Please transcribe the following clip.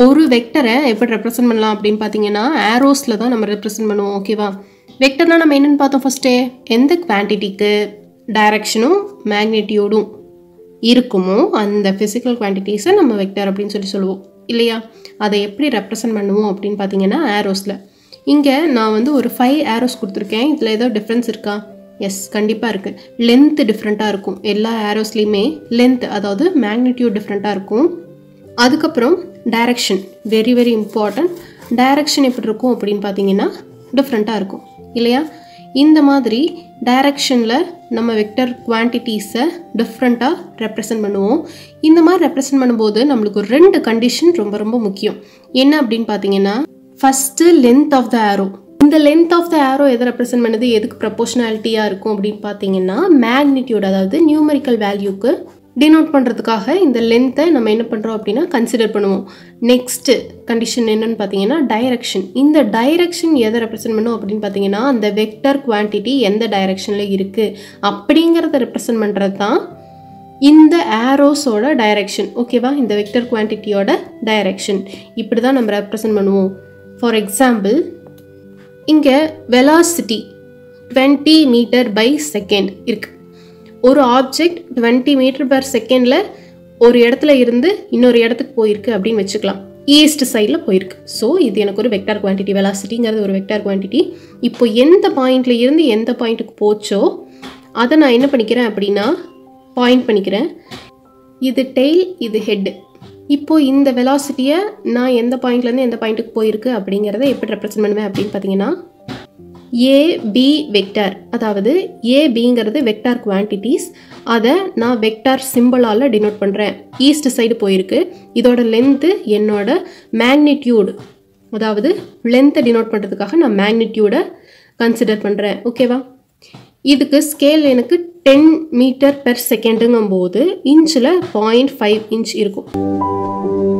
ஒரு வெக்டரை எப்படி ரெப்ரசென்ட் பண்ணலாம் அப்படின்னு பார்த்தீங்கன்னா ஆரோஸில் தான் நம்ம ரெப்ரசென்ட் பண்ணுவோம் ஓகேவா வெக்டர்னால் நம்ம என்னென்னு பார்த்தோம் ஃபஸ்ட்டே எந்த குவான்டிட்டிக்கு டைரக்ஷனும் மேக்னெட்டியூடும் இருக்குமோ அந்த ஃபிசிக்கல் குவான்டிட்டிஸை நம்ம வெக்டர் அப்படின்னு சொல்லி சொல்லுவோம் இல்லையா அதை எப்படி ரெப்ரசன்ட் பண்ணுவோம் அப்படின்னு பார்த்தீங்கன்னா ஆரோஸில் இங்கே நான் வந்து ஒரு ஃபைவ் ஆரோஸ் கொடுத்துருக்கேன் இதில் ஏதோ டிஃப்ரென்ஸ் இருக்கா எஸ் கண்டிப்பாக இருக்குது லென்த்து டிஃப்ரெண்ட்டாக இருக்கும் எல்லா ஆரோஸ்லேயுமே லென்த் அதாவது மேக்னிடியூட் டிஃப்ரெண்ட்டாக இருக்கும் அதுக்கப்புறம் direction very very important direction எப்படி இருக்கும் அப்படின்னு பார்த்தீங்கன்னா டிஃப்ரெண்ட்டாக இருக்கும் இல்லையா இந்த மாதிரி டைரக்ஷனில் நம்ம வெக்டர் குவான்டிட்டிஸை டிஃப்ரெண்ட்டாக ரெப்ரசன்ட் பண்ணுவோம் இந்த மாதிரி ரெப்ரசன்ட் பண்ணும்போது நம்மளுக்கு ஒரு ரெண்டு கண்டிஷன் ரொம்ப ரொம்ப முக்கியம் என்ன அப்படின்னு பார்த்தீங்கன்னா first length of the arrow இந்த லென்த் ஆஃப் த ஆரோ எதை ரெப்ரசென்ட் பண்ணுது எதுக்கு ப்ரப்போர்ஷனாலிட்டியாக இருக்கும் அப்படின்னு பார்த்தீங்கன்னா மேக்னிடியூட் அதாவது நியூமரிக்கல் வேல்யூக்கு டினோட் பண்ணுறதுக்காக இந்த லென்த்தை நம்ம என்ன பண்ணுறோம் அப்படின்னா கன்சிடர் பண்ணுவோம் நெக்ஸ்ட்டு கண்டிஷன் என்னன்னு பார்த்தீங்கன்னா டைரக்ஷன் இந்த டைரக்ஷன் எதை ரெப்ரசென்ட் பண்ணும் அப்படின்னு பார்த்தீங்கன்னா அந்த வெக்டர் குவான்டிட்டி எந்த டைரக்ஷனில் இருக்குது அப்படிங்கிறத ரெப்ரசென்ட் பண்ணுறது தான் இந்த ஆரோஸோட டைரக்ஷன் ஓகேவா இந்த வெக்டர் குவான்டிட்டியோட டைரக்ஷன் இப்படி தான் நம்ம ரெப்ரசென்ட் பண்ணுவோம் ஃபார் எக்ஸாம்பிள் இங்கே velocity twenty meter per second இருக்கு ஒரு ஆப்ஜெக்ட் டுவெண்ட்டி மீட்டர் பர் செகண்டில் ஒரு இடத்துல இருந்து இன்னொரு இடத்துக்கு போயிருக்கு அப்படின்னு வச்சுக்கலாம் ஈஸ்ட் சைடில் போயிருக்கு ஸோ இது எனக்கு ஒரு வெக்டார் குவான்டிட்டி வெலாசிட்டிங்கிறது ஒரு வெக்டார் குவான்டிட்டி இப்போ எந்த பாயிண்ட்ல இருந்து எந்த பாயிண்ட்டுக்கு போச்சோ அதை நான் என்ன பண்ணிக்கிறேன் அப்படின்னா பாயிண்ட் பண்ணிக்கிறேன் இது டெய்ல் இது ஹெட் இப்போ இந்த வெலாசிட்டியை நான் எந்த பாயிண்ட்லேருந்து எந்த பாயிண்ட்டுக்கு போயிருக்கு அப்படிங்கிறத எப்படி ரெப்ரசென்ட் பண்ணுவேன் அப்படின்னு பார்த்தீங்கன்னா ஏ பி வெக்டார் அதாவது ஏ பிங்கிறது வெக்டார் குவான்டிட்டிஸ் அதை நான் வெக்டார் சிம்பிளால் டினோட் பண்ணுறேன் ஈஸ்ட் சைடு போயிருக்கு இதோட லென்த்து என்னோட மேக்னிடியூடு அதாவது லென்த்தை டினோட் பண்ணுறதுக்காக நான் மேக்னிடியூடை கன்சிடர் பண்ணுறேன் ஓகேவா இதுக்கு ஸ்கேல் எனக்கு டென் மீட்டர் பெர் செகண்டுங்கும் போது இன்ச்சில் பாயிண்ட் ஃபைவ் இன்ச் இருக்கும்